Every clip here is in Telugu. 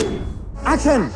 యాక్షన్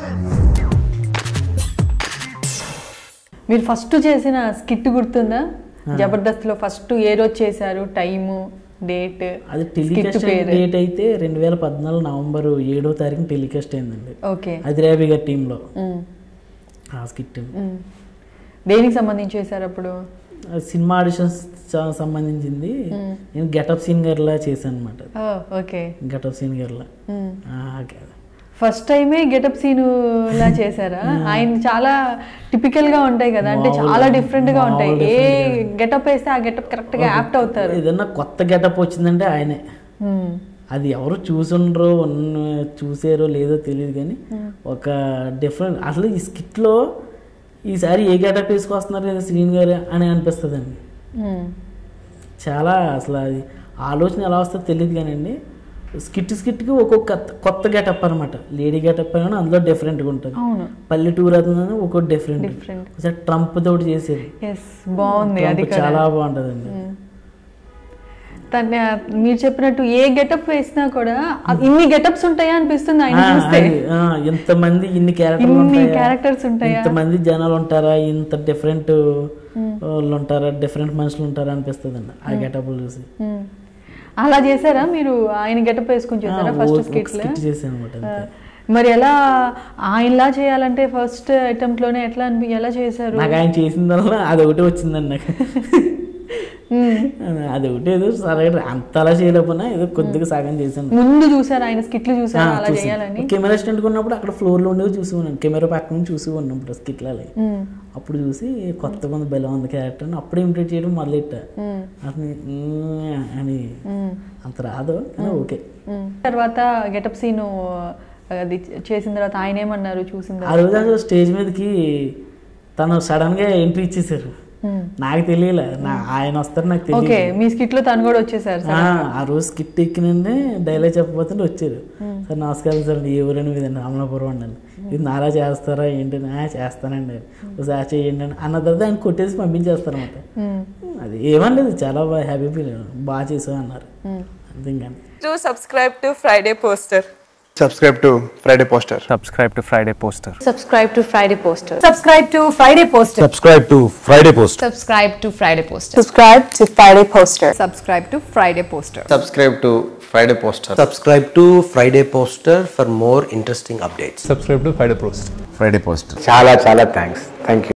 మీరు ఫస్ట్ చేసిన స్కిట్ గుర్తుందా జబర్దస్త్ లో ఫస్ట్ ఏ రోజు చేశారు టైము డేట్ అది స్కిట్ టెలికాస్ట్ అయిన పేరు డేట్ అయితే రెండు వేల పద్నాలుగు నవంబర్ ఏడో తారీఖున టెలికాస్ట్ అయిందండి ఓకే హైదరాబాద్ గారి టీంలో ఆ స్కిట్ దేనికి సంబంధించి చేశారు అప్పుడు ఆ సినిమా ఆడిషన్స్ సంబంధించింది నేను గెటప్ సింగర్లా చేశాను అనమాట ఓకే గెటప్ సింగర్లా ఫస్ట్ టైమే గెటప్ సీన్ లా చేశారా ఆయన చాలా టిపికల్ గా ఉంటాయి కదా అంటే చాలా డిఫరెంట్ గా ఉంటాయి ఏ గెటప్ వేస్తే ఆ గెటప్ కరెక్ట్ గా యాప్ట్ అవుతారు ఏదన్నా కొత్త గెటప్ వచ్చిందంటే ఆయనే మ్మ్. అది ఎవరు చూసుండ్రో ఉన్న చూసారో లేదో తెలియదు కానీ ఒక డిఫరెంట్ అసలు ఈ స్కిట్లో ఈసారి ఏ గెటప్ వేసుకొస్తున్నారు లేదా శ్రీని గారు అని అనిపిస్తుందండి మ్మ్. చాలా అసలు అది ఆలోచన ఎలా వస్తుందో తెలియదు కానండి స్కిట్ స్కిట్కి ఒక్కొక్క కొత్త- కొత్త గెటప్ అనమాట లేడీ గెటప్ అయినా అందులో డిఫరెంట్గా ఉంటుంది అవును పల్లెటూరు అవుతుందని ఒక్కొక్క డిఫరెంట్ Different. ఒకసారి ట్రంప్ తోటి చేసేది ఎస్ బాగుంది అది ట్రంప్ కూడా చాలా బాగుంటుందండి తన మీరు చెప్పినట్టు ఏ గెటప్ వేసినా కూడా అది ఇన్ని గెటప్స్ ఉంటాయా అనిపిస్తుంది ఆయన ఆ, చూస్తే అది, ఆ, ఇంతమంది ఇన్ని క్యారెక్టర్లు ఇన్ని ఉంటాయా క్యారెక్టర్స్ ఉంటాయా ఇంతమంది జనాలు ఉంటారా ఇంత డిఫరెంట్ వాళ్ళు ఉంటారా డిఫరెంట్ మనుషులు ఉంటారా అనిపిస్తుంది అండి ఆ గెటప్లు చూసి మ్మ్. అలా చేశారా మీరు ఆయన గెటప్ వేసుకుని చేశారా ఫస్ట్ స్కిట్ లో స్కిట్ చేశాను అనమాట ఆ, మరి ఎలా ఆయనలా చేయాలంటే ఫస్ట్ అటెంప్ట్ లోనే ఎట్లా అనిపి ఎలా చేశారు నాకు ఆయన చేసిందల్లా అది ఒకటి వచ్చిందండి నాకు అది ఒకటి ఏదో సరగా అంతలా చేయలేకపోయినా ఏదో కొద్దిగా సగం చేశాను ముందు చూసారు ఆయన స్కిట్లు చూసారా అలా చేయాలని కెమెరా అసిస్టెంట్ ఉన్నప్పుడు అక్కడ ఫ్లోర్ లో ఉండేవి చూసి ఉన్నాను కెమెరా పక్క నుంచి చూసి ఉన్నప్పుడు స్కిట్లు అలా మ్మ్. అప్పుడు చూసి కొత్తగా ఉంది బెలం ఉంది క్యారెక్టర్ అని అప్పుడే ఇమిటేట్ చేయడం మొదలెట్టా మ్మ్. అసలు మ్మ్ అని మ్మ్. అంత రాదు కానీ ఓకే మ్మ్. తర్వాత గెటప్ సీన్ అది చేసిన తర్వాత ఆయన ఏమన్నారు చూసిన ఆ తర్వాత రోజు అసలు స్టేజ్ మీదకి తను సడన్ గా ఎంట్రీ ఇచ్చేసారు మ్మ్. నాకు తెలియలే నా ఆయన వస్తారు నాకు ఓకే తెలియదు మీ స్కిట్ లో తను కూడా వచ్చేసారు ఆ, ఆ రోజు స్కిట్ ఎక్కినండి డైలాగ్ చెప్పబోతుంటే వచ్చారు సార్ నమస్కారం సార్ ఏ ఊరని మీద అమలాపురం అండి ఇది నాలా చేస్తారా ఏంటని "ఆ, చేస్తానండి ఒకసారి చేయండి అని అన్న తర్వాత ఆయన కొట్టేసి పంపించేస్తారు అనమాట మ్మ్. అది ఏమనలేదు చాలా బాగా హ్యాపీ ఫీల్ బాగా చేసావు అన్నారు మ్మ్. అంతే ఇంకా Do subscribe to Friday Poster. Subscribe to Friday Poster subscribe to Friday Poster. Subscribe to Friday Poster. Subscribe to Friday Poster. subscribe to Friday Post. Subscribe to Friday Poster. Subscribe to Friday Poster. Subscribe to Friday Poster. Subscribe to Friday Poster Subscribe to Friday Poster for more interesting updates. Subscribe to Friday Poster. Friday Poster. చాలా చాలా థ్యాంక్స్ థ్యాంక్ యూ